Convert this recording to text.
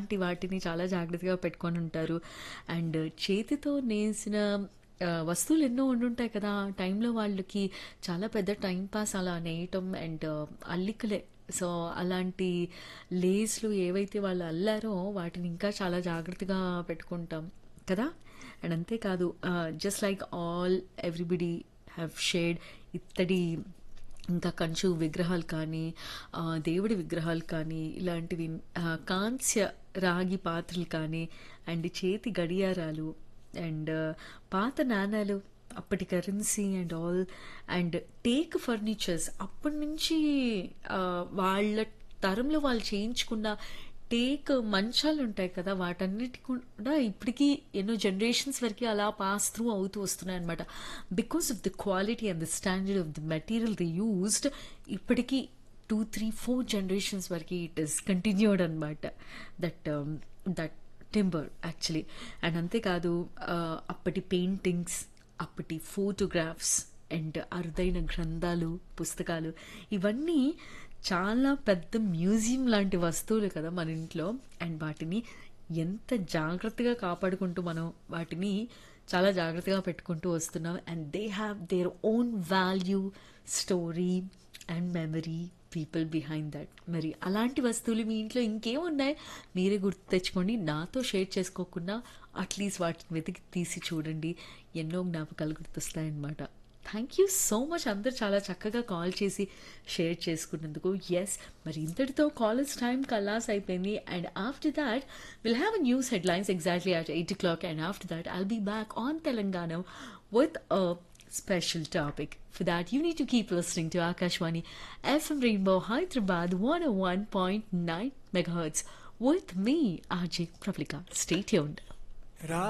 అలాంటి వాటిని చాలా జాగ్రత్తగా పెట్టుకొని ఉంటారు అండ్ చేతితో నేసిన ఆ, వస్తువులు ఎన్నో ఉండుంటాయి కదా ఆ టైంలో వాళ్ళకి చాలా పెద్ద టైం పాస్ అలా నేయటం అండ్ అల్లికలే సో అలాంటి లేస్లు ఏవైతే వాళ్ళు అల్లారో వాటిని ఇంకా చాలా జాగ్రత్తగా పెట్టుకుంటాం కదా అండ్ అంతేకాదు just like all everybody have shade ఇత్తడి ఇంకా కంచు విగ్రహాలు కానీ ఆ, దేవుడి విగ్రహాలు కానీ ఇలాంటివి ఆ, కాంస్య రాగి పాత్రలు కానీ అండ్ చేతి గడియారాలు అండ్ పాత నాణాలు అప్పటి currency and all and teak furnitures అప్పటి నుంచి ఆ, వాళ్ళ తరంలో వాళ్ళు చేయించుకున్న టేక్ మంచాలు ఉంటాయి కదా వాటన్నిటి కూడా ఇప్పటికీ ఎన్నో జనరేషన్స్ వరకు అలా పాస్ త్రూ అవుతూ వస్తున్నాయి అనమాట because of the quality and the standard of the material the used ఇప్పటికీ టూ త్రీ ఫోర్ జనరేషన్స్ వరకు ఇట్ ఇస్ కంటిన్యూడ్ అనమాట that that timber actually and అంతేకాదు ఆ, అప్పటి పెయింటింగ్స్ అప్పటి ఫోటోగ్రాఫ్స్ అండ్ అరుదైన గ్రంథాలు పుస్తకాలు ఇవన్నీ చాలా పెద్ద మ్యూజియం లాంటి వస్తువులు కదా మన ఇంట్లో అండ్ వాటిని ఎంత జాగ్రత్తగా కాపాడుకుంటూ మనం వాటిని చాలా జాగ్రత్తగా పెట్టుకుంటూ వస్తున్నాం and they have their own value story and memory people behind that మరి అలాంటి వస్తువులు మీ ఇంట్లో ఇంకేమున్నాయి మీరే గుర్తు తెచ్చుకోండి నాతో షేర్ చేసుకోకుండా అట్లీస్ట్ వాటిని వెతికి తీసి చూడండి ఎన్నో జ్ఞాపకాలు గుర్తొస్తాయన్నమాట థ్యాంక్ యూ సో మచ్ అందరు చాలా చక్కగా కాల్ చేసి షేర్ చేసుకున్నందుకు ఎస్ మరి ఇంతటితో కాలేజ్ టైం కల్లాస్ అయిపోయింది and after that will have a news headlines exactly at eight o'clock and after that I'll be back on Telangana with a special topic. For that, you need to keep listening to Akashwani FM Rainbow Hyderabad 101.9 megahertz with me, RJ Pravlika. Stay tuned.